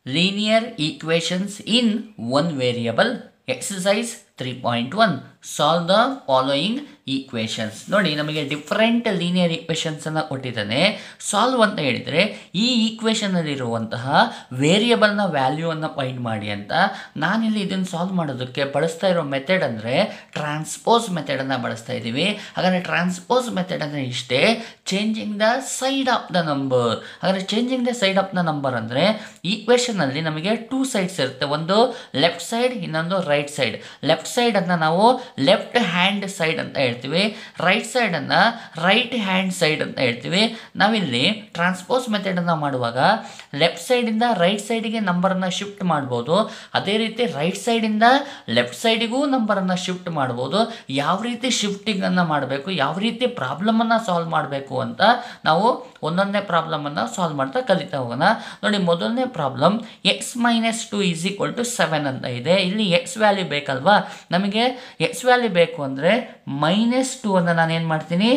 linear equations in one variable exercise three point one solve the following equations ನೋಡಿ ನಮಗೆ different linear ಈಕ್ವೇಷನ್ಸನ್ನು ಕೊಟ್ಟಿದ್ದಾನೆ solve ಅಂತ ಹೇಳಿದರೆ ಈ ಈಕ್ವೇಷನಲ್ಲಿರುವಂತಹ ವೇರಿಯಬಲ್ನ ವ್ಯಾಲ್ಯೂವನ್ನು ಫೈಂಡ್ ಮಾಡಿ ಅಂತ ನಾನಿಲ್ಲಿ ಇದನ್ನು ಸಾಲ್ವ್ ಮಾಡೋದಕ್ಕೆ ಬಳಸ್ತಾ ಇರೋ ಮೆಥಡ್ ಅಂದರೆ ಟ್ರಾನ್ಸ್ಪೋಸ್ ಮೆಥಡನ್ನು ಬಳಸ್ತಾ ಇದ್ದೀವಿ ಹಾಗಾದರೆ ಟ್ರಾನ್ಸ್ಪೋಸ್ ಮೆಥಡ್ ಅಂದರೆ ಇಷ್ಟೇ changing the side of the number ಹಾಗಾದರೆ changing the side of the number ಅಂದರೆ ಈಕ್ವೇಷನಲ್ಲಿ ನಮಗೆ ಟೂ ಸೈಡ್ಸ್ ಇರುತ್ತೆ ಒಂದು ಲೆಫ್ಟ್ ಸೈಡ್ ಇನ್ನೊಂದು ರೈಟ್ ಸೈಡ್ ಲೆಫ್ಟ್ ಸೈಡನ್ನು ನಾವು ಲೆಫ್ಟ್ ಹ್ಯಾಂಡ್ ಸೈಡ್ ಅಂತ ಹೇಳ್ತೀವಿ ರೈಟ್ ಸೈಡನ್ನು ರೈಟ್ ಹ್ಯಾಂಡ್ ಸೈಡ್ ಅಂತ ಹೇಳ್ತೀವಿ ನಾವಿಲ್ಲಿ ಟ್ರಾನ್ಸ್ಪೋಸ್ ಮೆಥಡನ್ನು ಮಾಡುವಾಗ ಲೆಫ್ಟ್ ಸೈಡಿಂದ ರೈಟ್ ಸೈಡಿಗೆ ನಂಬರನ್ನು ಶಿಫ್ಟ್ ಮಾಡ್ಬೋದು ಅದೇ ರೀತಿ ರೈಟ್ ಸೈಡಿಂದ ಲೆಫ್ಟ್ ಸೈಡಿಗೂ ನಂಬರನ್ನು ಶಿಫ್ಟ್ ಮಾಡ್ಬೋದು ಯಾವ ರೀತಿ ಶಿಫ್ಟಿಂಗನ್ನು ಮಾಡಬೇಕು ಯಾವ ರೀತಿ ಪ್ರಾಬ್ಲಮನ್ನು ಸಾಲ್ವ್ ಮಾಡಬೇಕು ಅಂತ ನಾವು ಒಂದೊಂದನೇ ಪ್ರಾಬ್ಲಮನ್ನು ಸಾಲ್ವ್ ಮಾಡ್ತಾ ಕಲಿತಾ ಹೋಗೋಣ ನೋಡಿ ಮೊದಲನೇ problem X minus two is equal to seven ಅಂತ ಇದೆ ಇಲ್ಲಿ ಎಕ್ಸ್ ವ್ಯಾಲ್ಯೂ ಬೇಕಲ್ವಾ ನಮಗೆ ಎಕ್ಸ್ ವ್ಯಾಲ್ಯೂ ಬೇಕು ಅಂದರೆ ಮೈನಸ್ ಟು ಅನ್ನು ನಾನು ಏನು ಮಾಡ್ತೀನಿ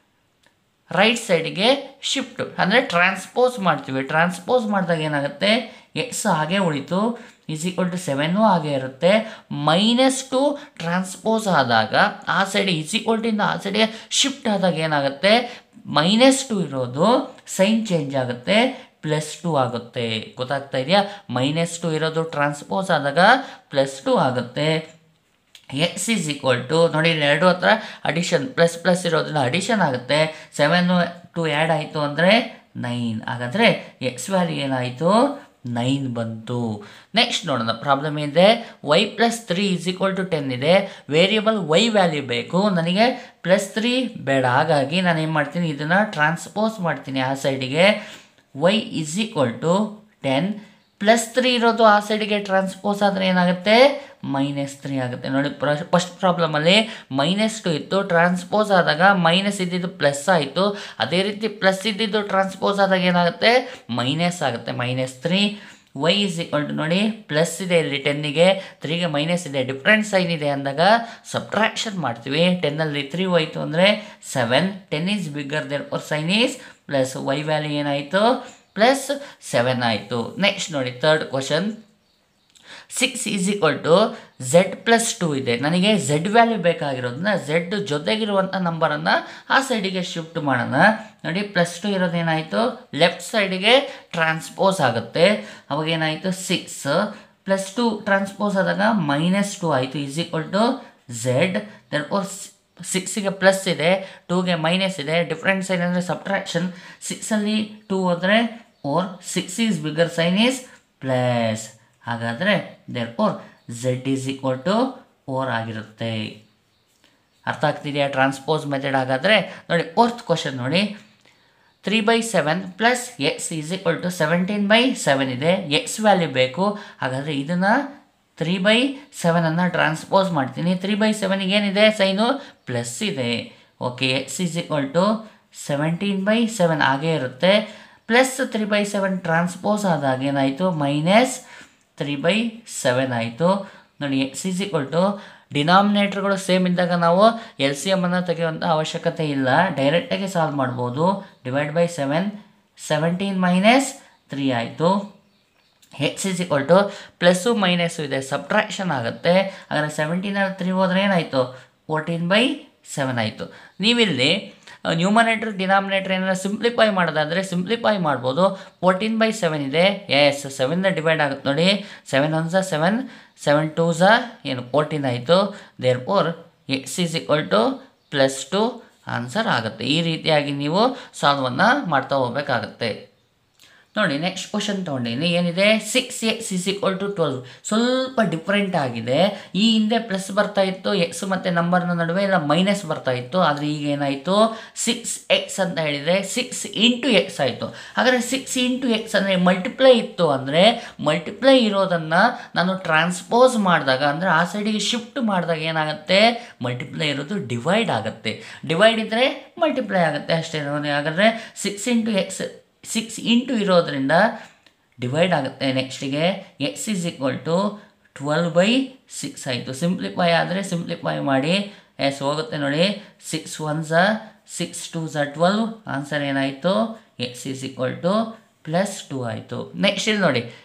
ರೈಟ್ ಸೈಡಿಗೆ ಶಿಫ್ಟ್ ಅಂದರೆ ಟ್ರಾನ್ಸ್ಪೋಸ್ ಮಾಡ್ತೀವಿ ಟ್ರಾನ್ಸ್ಪೋಸ್ ಮಾಡಿದಾಗ ಏನಾಗುತ್ತೆ ಎಕ್ಸ್ ಹಾಗೆ ಉಳಿತು ಈಸ್ ಈಕ್ವಲ್ ಟು ಸೆವೆನ್ನು ಹಾಗೆ ಇರುತ್ತೆ ಮೈನಸ್ ಟು ಟ್ರಾನ್ಸ್ಪೋಸ್ ಆದಾಗ ಆ ಸೈಡ್ ಈಸ್ ಈಕ್ವಲ್ ಟು ಇಂದ ಆ ಸೈಡಿಗೆ ಶಿಫ್ಟ್ ಆದಾಗ ಏನಾಗುತ್ತೆ ಮೈನಸ್ ಟು ಇರೋದು ಸೈನ್ ಚೇಂಜ್ ಆಗುತ್ತೆ ಪ್ಲಸ್ ಟು ಆಗುತ್ತೆ ಗೊತ್ತಾಗ್ತಾ ಇದೆಯಾ ಮೈನಸ್ ಟು ಇರೋದು ಟ್ರಾನ್ಸ್ಪೋಸ್ ಆದಾಗ ಪ್ಲಸ್ ಟು ಆಗುತ್ತೆ ಎಕ್ಸ್ ಈಸ್ ಈಕ್ವಲ್ ಟು ನೋಡಿ ಇಲ್ಲಿ ಎರಡು ಹತ್ರ ಅಡಿಷನ್ ಪ್ಲಸ್ ಪ್ಲಸ್ ಇರೋದ್ರಿಂದ ಅಡಿಷನ್ ಆಗುತ್ತೆ ಸೆವೆನ್ನು ಟು ಆ್ಯಡ್ ಆಯಿತು ಅಂದರೆ ನೈನ್ ಹಾಗಾದರೆ ಎಕ್ಸ್ ವ್ಯಾಲ್ಯೂ ಏನಾಯಿತು ನೈನ್ ಬಂತು ನೆಕ್ಸ್ಟ್ ನೋಡೋಣ ಪ್ರಾಬ್ಲಮ್ ಇದೆ Y plus three is equal to ten ಇದೆ ವೇರಿಯಬಲ್ ವೈ ವ್ಯಾಲ್ಯೂ ಬೇಕು ನನಗೆ ಪ್ಲಸ್ ತ್ರೀ ಬೇಡ ಹಾಗಾಗಿ ನಾನು ಏನು ಮಾಡ್ತೀನಿ ಇದನ್ನು ಟ್ರಾನ್ಸ್ಪೋಸ್ ಮಾಡ್ತೀನಿ ಆ ಸೈಡಿಗೆ Y is equal to ten plus three ಇರೋದು ಆ ಸೈಡಿಗೆ ಟ್ರಾನ್ಸ್ಪೋಸ್ ಆದರೆ ಏನಾಗುತ್ತೆ ಮೈನಸ್ ತ್ರೀ ಆಗುತ್ತೆ ನೋಡಿ ಫಸ್ಟ್ ಪ್ರಾಬ್ಲಮಲ್ಲಿ ಮೈನಸ್ ಟು ಇತ್ತು ಟ್ರಾನ್ಸ್ಪೋಸ್ ಆದಾಗ ಮೈನಸ್ ಇದ್ದಿದ್ದು ಪ್ಲಸ್ ಆಯಿತು ಅದೇ ರೀತಿ ಪ್ಲಸ್ ಇದ್ದಿದ್ದು ಟ್ರಾನ್ಸ್ಪೋಸ್ ಆದಾಗ ಏನಾಗುತ್ತೆ ಮೈನಸ್ ಆಗುತ್ತೆ minus three Y is equal to ನೋಡಿ ಪ್ಲಸ್ ಇದೆ ಇಲ್ಲಿ ಟೆನ್ನಿಗೆ ತ್ರೀಗೆ ಮೈನಸ್ ಇದೆ ಡಿಫ್ರೆಂಟ್ ಸೈನ್ ಇದೆ ಅಂದಾಗ ಸಬ್ಟ್ರಾಕ್ಷನ್ ಮಾಡ್ತೀವಿ ಟೆನ್ನಲ್ಲಿ ತ್ರೀ ಹೋಯ್ತು ಅಂದರೆ seven ten is bigger therefore sign is plus Y value ಏನಾಯಿತು ಪ್ಲಸ್ ಸೆವೆನ್ ಆಯಿತು ನೆಕ್ಸ್ಟ್ ನೋಡಿ third question six is equal to Z plus two ಇದೆ ನನಗೆ ಝೆಡ್ ವ್ಯಾಲ್ಯೂ ಬೇಕಾಗಿರೋದನ್ನ ಝೆಡ್ ಜೊತೆಗಿರುವಂಥ ನಂಬರನ್ನು ಆ ಸೈಡಿಗೆ ಶಿಫ್ಟ್ ಮಾಡೋಣ ನೋಡಿ ಪ್ಲಸ್ ಟು ಇರೋದೇನಾಯಿತು ಲೆಫ್ಟ್ ಸೈಡಿಗೆ ಟ್ರಾನ್ಸ್ಪೋಸ್ ಆಗುತ್ತೆ ಅವಾಗ ಏನಾಯಿತು ಸಿಕ್ಸ್ ಪ್ಲಸ್ ಟು ಟ್ರಾನ್ಸ್ಪೋಸ್ ಆದಾಗ ಮೈನಸ್ ಟು ಆಯಿತು is equal to Z then four ಸಿಕ್ಸಿಗೆ ಪ್ಲಸ್ ಇದೆ ಟೂಗೆ ಮೈನಸ್ ಇದೆ ಡಿಫ್ರೆಂಟ್ ಸೈನ್ ಅಂದರೆ ಸಬ್ಟ್ರಾಕ್ಷನ್ ಸಿಕ್ಸಲ್ಲಿ ಟೂ ಹೋದರೆ four six is bigger sign is plus ಹಾಗಾದರೆ therefore Z is equal to four ಆಗಿರುತ್ತೆ ಅರ್ಥ ಆಗ್ತಿದೆಯಾ ಟ್ರಾನ್ಸ್ಪೋಸ್ ಮೆಥಡ್ ಹಾಗಾದರೆ ನೋಡಿ ಫೋರ್ತ್ ಕ್ವಶನ್ ನೋಡಿ three by seven plus X is equal to seventeen by seven ಇದೆ ಎಕ್ಸ್ ವ್ಯಾಲ್ಯೂ ಬೇಕು ಹಾಗಾದರೆ ಇದನ್ನು ತ್ರೀ ಬೈ ಸೆವೆನನ್ನು ಟ್ರಾನ್ಸ್ಪೋಸ್ ಮಾಡ್ತೀನಿ ತ್ರೀ ಬೈ ಸೆವೆನಿಗೆ ಏನಿದೆ ಸೈನು ಪ್ಲಸ್ ಇದೆ okay X is equal to seventeen by seven ಹಾಗೇ ಇರುತ್ತೆ plus three by seven transpose ಆದಾಗ ಏನಾಯಿತು ಮೈನಸ್ ತ್ರೀ ಬೈ ಸೆವೆನ್ ಆಯಿತು ನೋಡಿ ಎಕ್ಸ್ ಈಸ್ ಈಕ್ವಲ್ ಟು ಡಿನಾಮಿನೇಟ್ರ್ಗಳು ಸೇಮ್ ಇದ್ದಾಗ ನಾವು ಎಲ್ ಸಿ ಎಮ್ಮನ್ನು ತೆಗೆಯುವಂಥ ಅವಶ್ಯಕತೆ ಇಲ್ಲ ಡೈರೆಕ್ಟಾಗಿ ಸಾಲ್ವ್ ಮಾಡ್ಬೋದು divide by seven seventeen minus three ಆಯಿತು X is equal to plus minus ಇದೆ ಸಬ್ಟ್ರಾಕ್ಷನ್ ಆಗುತ್ತೆ ಹಾಗಾದರೆ ಸೆವೆಂಟೀನಲ್ಲಿ ತ್ರೀ ಹೋದರೆ ಏನಾಯಿತು ಫೋರ್ಟೀನ್ ಬೈ ಸೆವೆನ್ ಆಯಿತು ನೀವಿಲ್ಲಿ ನ್ಯೂಮನೇಟ್ರ್ ಡಿನಾಮಿನೇಟ್ರ್ ಏನಾರ ಸಿಂಪ್ಲಿಫೈ ಮಾಡೋದಾದರೆ ಸಿಂಪ್ಲಿಫೈ ಮಾಡ್ಬೋದು ಫೋರ್ಟೀನ್ ಬೈ ಸೆವೆನ್ ಇದೆ ಎಸ್ ಸೆವೆನ್ನ ಡಿವೈಡ್ ಆಗುತ್ತೆ ನೋಡಿ ಸೆವೆನ್ ಒನ್ ಝಾ ಸೆವೆನ್ ಸೆವೆನ್ ಟೂ ಝಾ ಏನು ಫೋರ್ಟೀನ್ ಆಯಿತು therefore X is equal to plus two answer ಆಗುತ್ತೆ ಈ ರೀತಿಯಾಗಿ ನೀವು ಸಾಲ್ವನ್ನು ಮಾಡ್ತಾ ಹೋಗ್ಬೇಕಾಗತ್ತೆ ನೋಡಿ ನೆಕ್ಸ್ಟ್ ಕ್ವಶನ್ ತೊಗೊಂಡಿನಿ ಏನಿದೆ six X is equal to twelve ಸ್ವಲ್ಪ ಡಿಫ್ರೆಂಟ್ ಆಗಿದೆ ಈ ಹಿಂದೆ ಪ್ಲಸ್ ಬರ್ತಾ ಇತ್ತು ಎಕ್ಸ್ ಮತ್ತು ನಂಬರ್ನ ನಡುವೆ ಇಲ್ಲ ಮೈನಸ್ ಬರ್ತಾ ಇತ್ತು ಆದರೆ ಈಗ ಏನಾಯಿತು ಸಿಕ್ಸ್ ಎಕ್ಸ್ ಅಂತ ಹೇಳಿದರೆ ಸಿಕ್ಸ್ ಇಂಟು ಎಕ್ಸ್ ಆಯಿತು ಹಾಗಾದರೆ ಸಿಕ್ಸ್ ಇಂಟು ಎಕ್ಸ್ ಅಂದರೆ ಮಲ್ಟಿಪ್ಲೈ ಇತ್ತು ಅಂದರೆ ಮಲ್ಟಿಪ್ಲೈ ಇರೋದನ್ನು ನಾನು ಟ್ರಾನ್ಸ್ಪೋಸ್ ಮಾಡಿದಾಗ ಅಂದರೆ ಆ ಸೈಡಿಗೆ ಶಿಫ್ಟ್ ಮಾಡಿದಾಗ ಏನಾಗುತ್ತೆ ಮಲ್ಟಿಪ್ಲೈ ಇರೋದು ಡಿವೈಡ್ ಆಗುತ್ತೆ ಡಿವೈಡ್ ಇದ್ದರೆ ಮಲ್ಟಿಪ್ಲೈ ಆಗುತ್ತೆ ಅಷ್ಟೇ ನೋಡಿ ಹಾಗಾದರೆ six into X six into ಇರೋದ್ರಿಂದ ಡಿವೈಡ್ ಆಗುತ್ತೆ ನೆಕ್ಸ್ಟಿಗೆ X is equal to twelve by six ಆಯಿತು ಸಿಂಪ್ಲಿಫೈ ಆದರೆ ಸಿಂಪ್ಲಿಫೈ ಮಾಡಿ ಎಸ್ ಹೋಗುತ್ತೆ ನೋಡಿ ಸಿಕ್ಸ್ ಒನ್ ಝ ಸಿಕ್ಸ್ ಟು ಝ ಟ್ವೆಲ್ವ್ ಆನ್ಸರ್ ಏನಾಯಿತು X is equal to plus two ಆಯಿತು ನೆಕ್ಸ್ಟ್ ಇಲ್ಲಿ ನೋಡಿ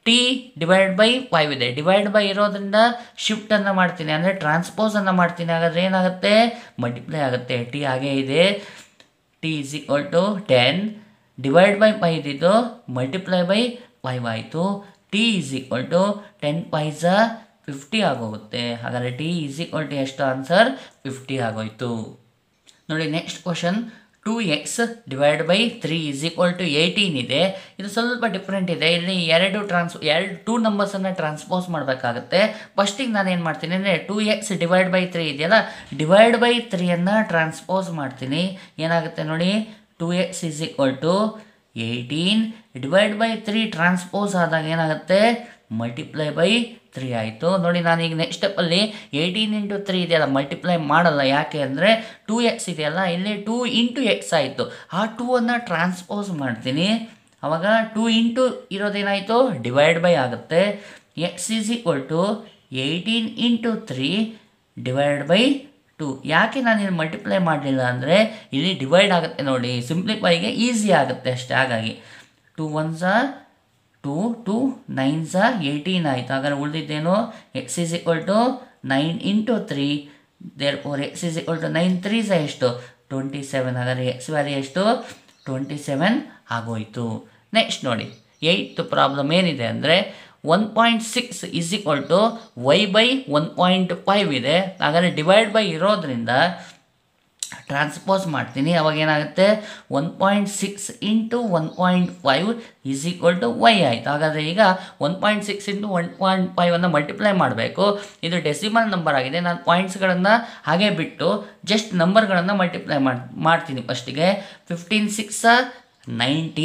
ಟಿ ಡಿವೈಡ್ ಬೈ ಫೈವ್ ಇದೆ ಡಿವೈಡ್ ಬೈ ಇರೋದ್ರಿಂದ ಶಿಫ್ಟನ್ನು ಮಾಡ್ತೀನಿ ಅಂದರೆ ಟ್ರಾನ್ಸ್ಪೋಸನ್ನು ಮಾಡ್ತೀನಿ ಹಾಗಾದ್ರೆ ಏನಾಗುತ್ತೆ ಮಲ್ಟಿಪ್ಲೈ ಆಗುತ್ತೆ ಟಿ ಹಾಗೇ ಇದೆ T is equal to ten divide by five ಇದ್ದಿದ್ದು ಮಲ್ಟಿಪ್ಲೈ ಬೈ ಫೈವ್ ಆಯಿತು T is equal to ten fives fifty ಆಗೋಗುತ್ತೆ ಹಾಗಾದರೆ ಟಿ ಈಸ್ ಈಕ್ವಲ್ ಟು ಎಷ್ಟು ಆನ್ಸರ್ ಫಿಫ್ಟಿ ಆಗೋಯ್ತು ನೋಡಿ next question two X divide by three is equal to eighteen ಇದೆ ಇದು ಸ್ವಲ್ಪ ಡಿಫ್ರೆಂಟ್ ಇದೆ ಇಲ್ಲಿ ಎರಡು ಟ್ರಾನ್ಸ್ ಎರಡು ಟೂ ನಂಬರ್ಸನ್ನು ಟ್ರಾನ್ಸ್ಪೋಸ್ ಮಾಡಬೇಕಾಗುತ್ತೆ ಫಸ್ಟಿಗೆ ನಾನು ಏನು ಮಾಡ್ತೀನಿ ಅಂದರೆ two X divide by three ಇದೆಯಲ್ಲ ಡಿವೈಡ್ ಬೈ ತ್ರೀಯನ್ನು ಟ್ರಾನ್ಸ್ಪೋಸ್ ಮಾಡ್ತೀನಿ ಏನಾಗುತ್ತೆ ನೋಡಿ two X is equal to eighteen divide by three transpose ಆದಾಗ ಏನಾಗುತ್ತೆ ಮಲ್ಟಿಪ್ಲೈ ಬೈ ತ್ರೀ ಆಯಿತು ನೋಡಿ ನಾನು ಈಗ ನೆಕ್ಸ್ಟ್ ಸ್ಟೆಪ್ಪಲ್ಲಿ ಏಯ್ಟೀನ್ ಇಂಟು ತ್ರೀ ಇದೆಯಲ್ಲ ಮಲ್ಟಿಪ್ಲೈ ಮಾಡಲ್ಲ ಯಾಕೆ ಅಂದರೆ ಟೂ ಎಕ್ಸ್ ಇದೆಯಲ್ಲ ಇಲ್ಲಿ ಟೂ ಇಂಟು ಎಕ್ಸ್ ಆಯಿತು ಆ ಟೂ ಅನ್ನು ಟ್ರಾನ್ಸ್ಪೋಸ್ ಮಾಡ್ತೀನಿ ಅವಾಗ ಟೂ ಇಂಟು ಇರೋದೇನಾಯಿತು ಡಿವೈಡ್ ಬೈ ಆಗುತ್ತೆ X is equal to eighteen into three divide by two ಯಾಕೆ ನಾನು ಇಲ್ಲಿ ಮಲ್ಟಿಪ್ಲೈ ಮಾಡಲಿಲ್ಲ ಅಂದರೆ ಇಲ್ಲಿ ಡಿವೈಡ್ ಆಗುತ್ತೆ ನೋಡಿ ಸಿಂಪ್ಲಿಫೈಗೆ ಈಸಿ ಆಗುತ್ತೆ ಅಷ್ಟೇ ಹಾಗಾಗಿ ಟು ಒನ್ ಝಾ ಟು ಟು ನೈನ್ ಝಾ ಏಯ್ಟೀನ್ ಆಯಿತು ಹಾಗಾದ್ರೆ ಉಳಿದಿದ್ದೇನು X is equal to nine into three therefore X is equal to nine three ಝಾ ಎಷ್ಟು ಟ್ವೆಂಟಿ ಸೆವೆನ್ ಹಾಗಾದ್ರೆ ಎಕ್ಸ್ ವ್ಯಾಲ್ಯೂ ಎಷ್ಟು ಟ್ವೆಂಟಿ ಸೆವೆನ್ ಆಗೋಯ್ತು ನೆಕ್ಸ್ಟ್ ನೋಡಿ ಏಯ್ತ್ ಪ್ರಾಬ್ಲಮ್ ಏನಿದೆ ಅಂದರೆ one point six is equal to Y by one point five ಇದೆ ಹಾಗಾದರೆ ಡಿವೈಡ್ ಬೈ ಇರೋದ್ರಿಂದ ಟ್ರಾನ್ಸ್ಪೋಸ್ ಮಾಡ್ತೀನಿ ಅವಾಗ ಏನಾಗುತ್ತೆ one point six into one point five is equal to y ಆಯಿತು ಹಾಗಾದರೆ ಈಗ one point six into one point ಫೈವನ್ನು ಮಲ್ಟಿಪ್ಲೈ ಮಾಡಬೇಕು ಇದು ಡೆಸಿಮಲ್ ನಂಬರ್ ಆಗಿದೆ ನಾನು ಪಾಯಿಂಟ್ಸ್ಗಳನ್ನು ಹಾಗೆ ಬಿಟ್ಟು ಜಸ್ಟ್ ನಂಬರ್ಗಳನ್ನು ಮಲ್ಟಿಪ್ಲೈ ಮಾಡಿ ಮಾಡ್ತೀನಿ ಫಸ್ಟಿಗೆ fifteen six ninety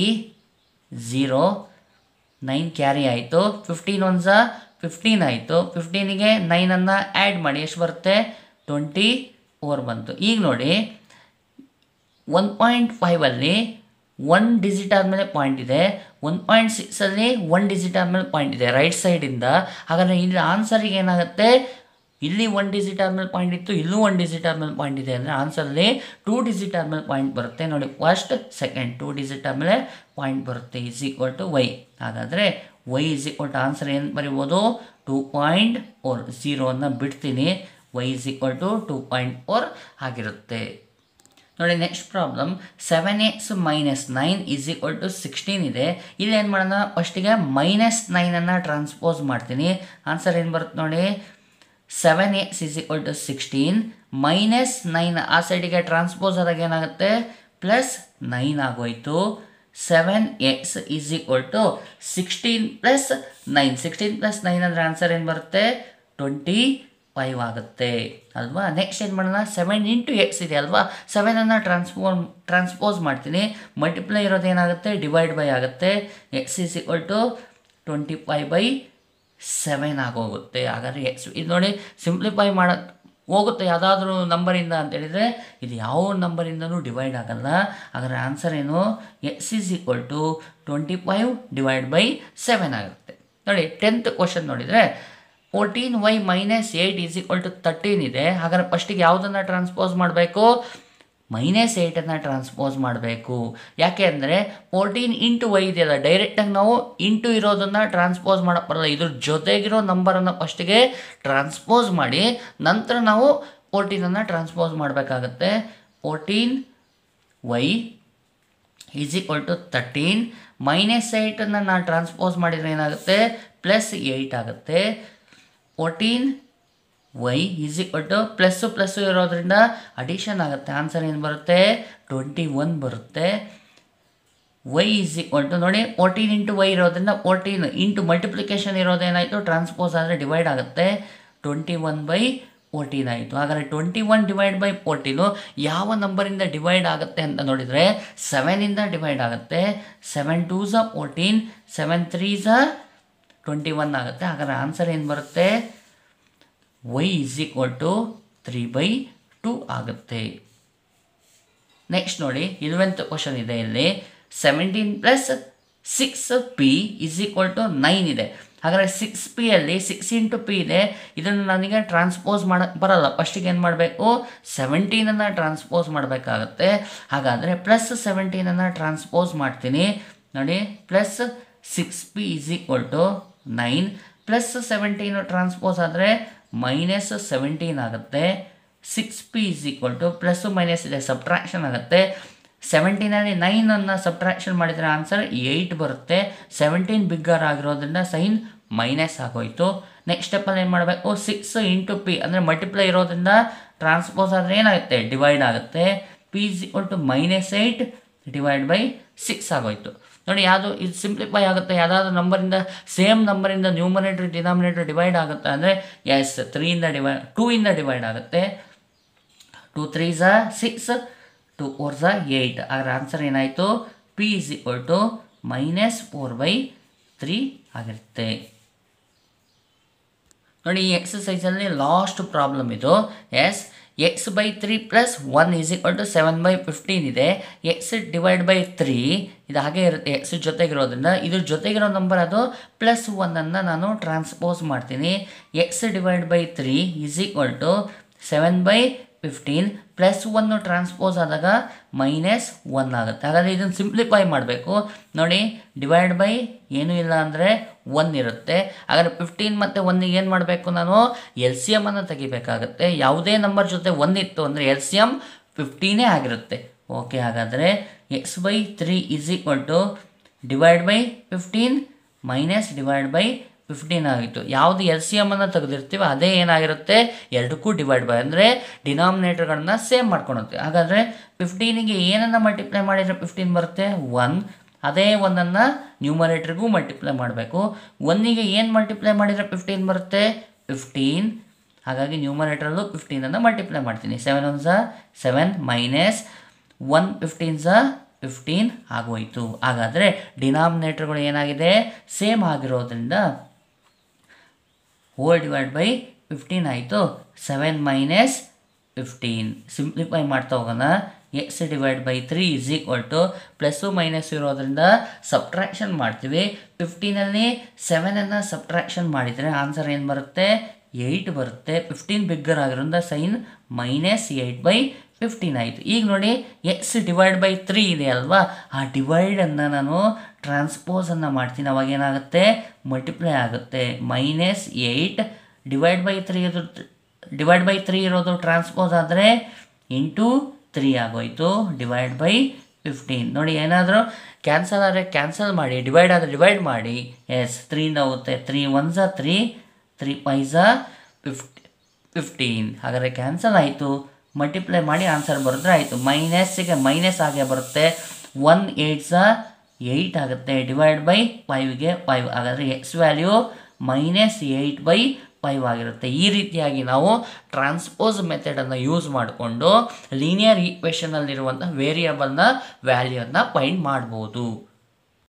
zero nine carry ಆಯಿತು ಫಿಫ್ಟೀನ್ ಒನ್ ಝಾ ಫಿಫ್ಟೀನ್ ಆಯಿತು ಫಿಫ್ಟೀನಿಗೆ ನೈನನ್ನು ಆ್ಯಡ್ ಮಾಡಿ ಎಷ್ಟು ಬರುತ್ತೆ ಟ್ವೆಂಟಿ ಫೋರ್ ಬಂತು ಈಗ ನೋಡಿ ಒನ್ ಪಾಯಿಂಟ್ ಫೈವಲ್ಲಿ ಒನ್ ಡಿಜಿಟ್ ಆದಮೇಲೆ ಪಾಯಿಂಟ್ ಇದೆ ಒನ್ ಪಾಯಿಂಟ್ ಸಿಕ್ಸಲ್ಲಿ ಒನ್ ಡಿಜಿಟ್ ಆದಮೇಲೆ ಪಾಯಿಂಟ್ ಇದೆ ರೈಟ್ ಸೈಡಿಂದ ಹಾಗಾದರೆ ಇಲ್ಲಿ ಆನ್ಸರಿಗೆ ಏನಾಗುತ್ತೆ ಇಲ್ಲಿ ಒನ್ ಡಿಜಿಟ್ ಆದಮೇಲೆ ಪಾಯಿಂಟ್ ಇತ್ತು ಇಲ್ಲೂ ಒನ್ ಡಿಜಿಟ್ ಆದಮೇಲೆ ಪಾಯಿಂಟ್ ಇದೆ ಅಂದರೆ ಆನ್ಸರಲ್ಲಿ ಟೂ ಡಿಜಿಟ್ ಆದಮೇಲೆ ಪಾಯಿಂಟ್ ಬರುತ್ತೆ ನೋಡಿ ಫಸ್ಟ್ ಸೆಕೆಂಡ್ ಟೂ ಡಿಜಿಟ್ ಆದಮೇಲೆ ಪಾಯಿಂಟ್ ಬರುತ್ತೆ ಇಸ್ ಈಕ್ವಲ್ ಟು ವೈ ಹಾಗಾದರೆ y is equal to answer ಏನು ಬರಿಬೋದು ಟೂ ಪಾಯಿಂಟ್ ಫೋರ್ ಝೀರೋವನ್ನು ಬಿಡ್ತೀನಿ y is equal to two point four ಆಗಿರುತ್ತೆ ನೋಡಿ next problem seven x minus nine is equal to sixteen ಇದೆ ಇಲ್ಲಿ ಏನು ಮಾಡೋಣ ಫಸ್ಟಿಗೆ ಮೈನಸ್ ನೈನನ್ನು ಟ್ರಾನ್ಸ್ಪೋಸ್ ಮಾಡ್ತೀನಿ ಆನ್ಸರ್ ಏನು ಬರುತ್ತೆ ನೋಡಿ seven x is equal to sixteen minus nine ಆ ಸೈಡಿಗೆ ಟ್ರಾನ್ಸ್ಪೋಸ್ ಆದಾಗ ಏನಾಗುತ್ತೆ ಪ್ಲಸ್ ನೈನ್ ಆಗೋಯ್ತು seven x is equal to sixteen plus nine sixteen plus nine ಅಂದರೆ ಆನ್ಸರ್ ಏನು ಬರುತ್ತೆ ಟ್ವೆಂಟಿ ಫೈವ್ ಆಗುತ್ತೆ ಅಲ್ವಾ ನೆಕ್ಸ್ಟ್ ಏನು ಮಾಡೋಣ ಸೆವೆನ್ ಇಂಟು ಎಕ್ಸ್ ಇದೆ ಅಲ್ವಾ ಸೆವೆನನ್ನು ಟ್ರಾನ್ಸ್ಫೋರ್ಮ್ ಟ್ರಾನ್ಸ್ಪೋಸ್ ಮಾಡ್ತೀನಿ ಮಲ್ಟಿಪ್ಲೈ ಇರೋದು ಏನಾಗುತ್ತೆ ಡಿವೈಡ್ ಬೈ ಆಗುತ್ತೆ X is equal to twenty five by seven ಆಗೋಗುತ್ತೆ ಹಾಗಾದ್ರೆ ಎಕ್ಸ್ ಇದು ನೋಡಿ ಸಿಂಪ್ಲಿಫೈ ಮಾಡ ಹೋಗುತ್ತೆ ಯಾವುದಾದ್ರೂ ನಂಬರಿಂದ ಅಂತ ಹೇಳಿದರೆ ಇದು ಯಾವ ನಂಬರಿಂದನೂ ಡಿವೈಡ್ ಆಗಲ್ಲ ಹಾಗಾದ್ರೆ ಆನ್ಸರ್ ಏನು x is equal to twenty five divide by seven ಆಗುತ್ತೆ ನೋಡಿ ಟೆಂತ್ ಕ್ವಶನ್ ನೋಡಿದರೆ fourteen y minus eight is equal to thirteen ಇದೆ ಹಾಗಾದ್ರೆ ಫಸ್ಟಿಗೆ ಯಾವುದನ್ನು ಟ್ರಾನ್ಸ್ಪೋಸ್ ಮಾಡಬೇಕು ಮೈನಸ್ ಏಯ್ಟನ್ನು ಟ್ರಾನ್ಸ್ಪೋಸ್ ಮಾಡಬೇಕು ಯಾಕೆ ಅಂದರೆ ಫೋರ್ಟೀನ್ ಇಂಟು ವೈ ಇದೆಯಲ್ಲ ಡೈರೆಕ್ಟಾಗಿ ನಾವು ಇಂಟು ಇರೋದನ್ನು ಟ್ರಾನ್ಸ್ಪೋಸ್ ಮಾಡೋಕ್ಕೆ ಬರಲ್ಲ ಇದ್ರ ಜೊತೆಗಿರೋ ನಂಬರನ್ನು ಫಸ್ಟಿಗೆ ಟ್ರಾನ್ಸ್ಪೋಸ್ ಮಾಡಿ ನಂತರ ನಾವು ಫೋರ್ಟೀನನ್ನು ಟ್ರಾನ್ಸ್ಪೋಸ್ ಮಾಡಬೇಕಾಗತ್ತೆ fourteen y is equal to thirteen minus ಏಯ್ಟನ್ನು ನಾನು ಟ್ರಾನ್ಸ್ಪೋಸ್ ಮಾಡಿದರೆ ಏನಾಗುತ್ತೆ ಪ್ಲಸ್ ಏಯ್ಟ್ ಆಗುತ್ತೆ fourteen y is equal to plus plus ಇರೋದ್ರಿಂದ ಅಡಿಷನ್ ಆಗುತ್ತೆ ಆನ್ಸರ್ ಏನು ಬರುತ್ತೆ ಟ್ವೆಂಟಿ ಒನ್ ಬರುತ್ತೆ ವೈ ಈಸ್ ಈಕ್ವಲ್ ಟು ನೋಡಿ ಫೋರ್ಟೀನ್ ಇಂಟು ವೈ ಇರೋದ್ರಿಂದ ಫೋರ್ಟೀನ್ ಇಂಟು ಮಲ್ಟಿಪ್ಲಿಕೇಶನ್ ಇರೋದೇನಾಯಿತು ಟ್ರಾನ್ಸ್ಪೋಸ್ ಆದರೆ ಡಿವೈಡ್ ಆಗುತ್ತೆ ಟ್ವೆಂಟಿ ಒನ್ ಬೈ ಫೋರ್ಟೀನ್ ಆಯಿತು ಹಾಗಾದರೆ twenty one divide by fourteen ಯಾವ ನಂಬರಿಂದ ಡಿವೈಡ್ ಆಗುತ್ತೆ ಅಂತ ನೋಡಿದರೆ ಸೆವೆನಿಂದ ಡಿವೈಡ್ ಆಗುತ್ತೆ ಸೆವೆನ್ ಟೂ ಝ ಫೋರ್ಟೀನ್ ಸೆವೆನ್ ತ್ರೀ ಝ ಟ್ವೆಂಟಿ ಒನ್ ಆಗುತ್ತೆ ಹಾಗಾದರೆ ಆನ್ಸರ್ ಏನು ಬರುತ್ತೆ y is equal to three by two ಆಗುತ್ತೆ ನೆಕ್ಸ್ಟ್ ನೋಡಿ ಇಲೆವೆಂತ್ ಕ್ವಶನ್ ಇದೆ ಇಲ್ಲಿ seventeen plus six p is equal to nine ಇದೆ ಹಾಗಾದರೆ ಸಿಕ್ಸ್ ಪಿ ಅಲ್ಲಿ ಸಿಕ್ಸ್ ಇಂಟು ಪಿ ಇದೆ ಇದನ್ನು ನನಗೆ ಟ್ರಾನ್ಸ್ಪೋಸ್ ಮಾಡೋಕ್ಕೆ ಬರಲ್ಲ ಫಸ್ಟಿಗೆ ಏನು ಮಾಡಬೇಕು ಸೆವೆಂಟೀನನ್ನು ಟ್ರಾನ್ಸ್ಪೋಸ್ ಮಾಡಬೇಕಾಗತ್ತೆ ಹಾಗಾದರೆ ಪ್ಲಸ್ ಸೆವೆಂಟೀನನ್ನು ಟ್ರಾನ್ಸ್ಪೋಸ್ ಮಾಡ್ತೀನಿ ನೋಡಿ plus six p is equal to nine plus seventeen transpose ಆದರೆ ಮೈನಸ್ ಸೆವೆಂಟೀನ್ ಆಗುತ್ತೆ six p is equal to plus minus ಇದೆ ಸಬ್ಟ್ರಾಕ್ಷನ್ ಆಗುತ್ತೆ ಸೆವೆಂಟೀನಲ್ಲಿ ನೈನನ್ನು ಸಬ್ಟ್ರಾಕ್ಷನ್ ಮಾಡಿದರೆ ಆನ್ಸರ್ ಏಯ್ಟ್ ಬರುತ್ತೆ ಸೆವೆಂಟೀನ್ ಬಿಗ್ಗರ್ ಆಗಿರೋದ್ರಿಂದ ಸೈನ್ ಮೈನಸ್ ಆಗೋಯ್ತು ನೆಕ್ಸ್ಟ್ ಸ್ಟೆಪ್ಪಲ್ಲಿ ಏನು ಮಾಡಬೇಕು ಸಿಕ್ಸ್ ಇಂಟು ಪಿ ಅಂದರೆ ಮಲ್ಟಿಪ್ಲೈ ಇರೋದ್ರಿಂದ ಟ್ರಾನ್ಸ್ಪೋಸ್ ಆದರೆ ಏನಾಗುತ್ತೆ ಡಿವೈಡ್ ಆಗುತ್ತೆ p is equal to minus eight divide by six ಆಗೋಯ್ತು ನೋಡಿ ಯಾವುದು ಇದು ಸಿಂಪ್ಲಿಫೈ ಆಗುತ್ತೆ ಯಾವುದಾದ್ರು ನಂಬರಿಂದ ಸೇಮ್ ನಂಬರಿಂದ ನ್ಯೂಮರೇಟರ್ ಡಿನಾಮಿನೇಟರ್ ಡಿವೈಡ್ ಆಗುತ್ತೆ ಅಂದರೆ ಎಸ್ ತ್ರೀಯಿಂದ ಡಿವೈಡ್ ಟೂ ಇಂದ ಡಿವೈಡ್ ಆಗುತ್ತೆ ಟು ತ್ರೀ ಝ ಸಿಕ್ಸ್ ಟು ಫೋರ್ ಝ ಏಯ್ಟ್ ಅದರ ಆನ್ಸರ್ ಏನಾಯಿತು p is equal to minus four by three ಆಗಿರುತ್ತೆ ನೋಡಿ ಈ ಎಕ್ಸಸೈಸಲ್ಲಿ ಲಾಸ್ಟ್ ಪ್ರಾಬ್ಲಮ್ ಇದು yes x by three plus one is equal to seven by fifteen ಇದೆ ಎಕ್ಸ್ ಡಿವೈಡ್ ಬೈ ತ್ರೀ ಇದು ಹಾಗೆ ಇರುತ್ತೆ ಎಕ್ಸ್ ಜೊತೆಗಿರೋದ್ರಿಂದ ಇದ್ರ ಜೊತೆಗಿರೋ ನಂಬರ್ ಅದು ಪ್ಲಸ್ ಒನ್ನನ್ನು ನಾನು ಟ್ರಾನ್ಸ್ಪೋಸ್ ಮಾಡ್ತೀನಿ x divide by three is equal to seven by fifteen plus one transpose ಆದಾಗ minus one ಆಗುತ್ತೆ ಹಾಗಾದರೆ ಇದನ್ನು ಸಿಂಪ್ಲಿಫೈ ಮಾಡಬೇಕು ನೋಡಿ ಡಿವೈಡ್ ಬೈ ಏನೂ ಇಲ್ಲ ಅಂದರೆ ಒನ್ ಇರುತ್ತೆ ಹಾಗಾದರೆ ಫಿಫ್ಟೀನ್ ಮತ್ತು ಒನ್ನಿಗೆ ಏನು ಮಾಡಬೇಕು ನಾನು ಎಲ್ ಸಿ ಎಮನ್ನು ತೆಗಿಬೇಕಾಗುತ್ತೆ ಯಾವುದೇ ನಂಬರ್ ಜೊತೆ ಒನ್ ಇತ್ತು ಅಂದರೆ ಎಲ್ ಸಿ ಎಮ್ ಫಿಫ್ಟೀನೇ ಆಗಿರುತ್ತೆ ಓಕೆ ಹಾಗಾದರೆ x by three is equal to divide by fifteen minus divide by fifteen ಆಗಿತ್ತು ಯಾವುದು ಎಲ್ ಸಿ ಎಮನ್ನು ತೆಗೆದಿರ್ತೀವೋ ಅದೇ ಏನಾಗಿರುತ್ತೆ ಎರಡಕ್ಕೂ ಡಿವೈಡ್ ಬೈ ಅಂದರೆ ಡಿನಾಮಿನೇಟರ್ಗಳನ್ನ ಸೇಮ್ ಮಾಡ್ಕೊಳುತ್ತೆ ಹಾಗಾದರೆ ಫಿಫ್ಟೀನಿಗೆ ಏನನ್ನು ಮಲ್ಟಿಪ್ಲೈ ಮಾಡಿದರೆ ಫಿಫ್ಟೀನ್ ಬರುತ್ತೆ ಒನ್ ಅದೇ ಒಂದನ್ನು ನ್ಯೂಮರೇಟ್ರಿಗೂ ಮಲ್ಟಿಪ್ಲೈ ಮಾಡಬೇಕು ಒನ್ನಿಗೆ ಏನು ಮಲ್ಟಿಪ್ಲೈ ಮಾಡಿದರೆ ಫಿಫ್ಟೀನ್ ಬರುತ್ತೆ ಫಿಫ್ಟೀನ್ ಹಾಗಾಗಿ ನ್ಯೂಮರೇಟ್ರಲ್ಲೂ ಫಿಫ್ಟೀನನ್ನು ಮಲ್ಟಿಪ್ಲೈ ಮಾಡ್ತೀನಿ ಸೆವೆನ್ ಒನ್ ಝ ಸೆವೆನ್ ಮೈನಸ್ ಒನ್ ಫಿಫ್ಟೀನ್ ಝ ಫಿಫ್ಟೀನ್ ಆಗೋಯಿತು ಹಾಗಾದರೆ ಡಿನಾಮಿನೇಟರ್ಗಳು ಏನಾಗಿದೆ ಸೇಮ್ ಆಗಿರೋದ್ರಿಂದ ಹೋಲ್ ಡಿವೈಡ್ ಬೈ ಫಿಫ್ಟೀನ್ ಆಯಿತು ಸೆವೆನ್ ಮೈನಸ್ ಫಿಫ್ಟೀನ್ ಸಿಂಪ್ಲಿಫೈ ಮಾಡ್ತಾ ಹೋಗೋಣ x divide by three is equal to plus minus ಇರೋದ್ರಿಂದ ಸಬ್ಟ್ರಾಕ್ಷನ್ ಮಾಡ್ತೀವಿ ಫಿಫ್ಟೀನಲ್ಲಿ ಸೆವೆನನ್ನು ಸಬ್ಟ್ರಾಕ್ಷನ್ ಮಾಡಿದರೆ ಆನ್ಸರ್ ಏನು ಬರುತ್ತೆ ಏಯ್ಟ್ ಬರುತ್ತೆ ಫಿಫ್ಟೀನ್ ಬಿಗ್ಗರ್ ಆಗಿರೋದ್ರಿಂದ sign minus eight by fifteen ಆಯಿತು ಈಗ ನೋಡಿ ಎಕ್ಸ್ ಡಿವೈಡ್ ಬೈ ತ್ರೀ ಇದೆ ಅಲ್ವಾ ಆ ಡಿವೈಡನ್ನು ನಾನು ಟ್ರಾನ್ಸ್ಪೋಸನ್ನು ಮಾಡ್ತೀನಿ ಅವಾಗ ಏನಾಗುತ್ತೆ ಮಲ್ಟಿಪ್ಲೈ ಆಗುತ್ತೆ minus eight divide by three ಇದು ಡಿವೈಡ್ ಬೈ ತ್ರೀ ಇರೋದು ಟ್ರಾನ್ಸ್ಪೋಸ್ ಆದರೆ ಇಂಟು ತ್ರೀ ಆಗೋಯ್ತು ಡಿವೈಡ್ ಬೈ ಫಿಫ್ಟೀನ್ ನೋಡಿ ಏನಾದರೂ ಕ್ಯಾನ್ಸಲ್ ಆದರೆ ಕ್ಯಾನ್ಸಲ್ ಮಾಡಿ ಡಿವೈಡ್ ಆದರೆ ಡಿವೈಡ್ ಮಾಡಿ ಎಸ್ ತ್ರೀಯಿಂದ ಹೋಗುತ್ತೆ ತ್ರೀ ಒನ್ ಝ ತ್ರೀ ತ್ರೀ ಫೈ ಝ ಫಿಫ್ಟಿ ಫಿಫ್ಟೀನ್ ಹಾಗಾದರೆ ಕ್ಯಾನ್ಸಲ್ ಆಯಿತು ಮಲ್ಟಿಪ್ಲೈ ಮಾಡಿ ಆನ್ಸರ್ ಬರೆದ್ರೆ ಆಯಿತು ಮೈನಸ್ಸಿಗೆ ಮೈನಸ್ ಆಗೇ ಬರುತ್ತೆ ಒನ್ ಏಯ್ಟ್ ಝ ಏಯ್ಟ್ ಆಗುತ್ತೆ ಡಿವೈಡ್ ಬೈ ಫೈವ್ಗೆ ಫೈವ್ ಹಾಗಾದರೆ X value minus eight by five ಆಗಿರುತ್ತೆ ಈ ರೀತಿಯಾಗಿ ನಾವು ಟ್ರಾನ್ಸ್ಪೋಸ್ ಮೆಥಡನ್ನು ಯೂಸ್ ಮಾಡಿಕೊಂಡು ಲೀನಿಯರ್ ಈಕ್ವೇಷನಲ್ಲಿರುವಂಥ ವೇರಿಯಬಲ್ನ ವ್ಯಾಲ್ಯೂನ ಫೈಂಡ್ ಮಾಡ್ಬೋದು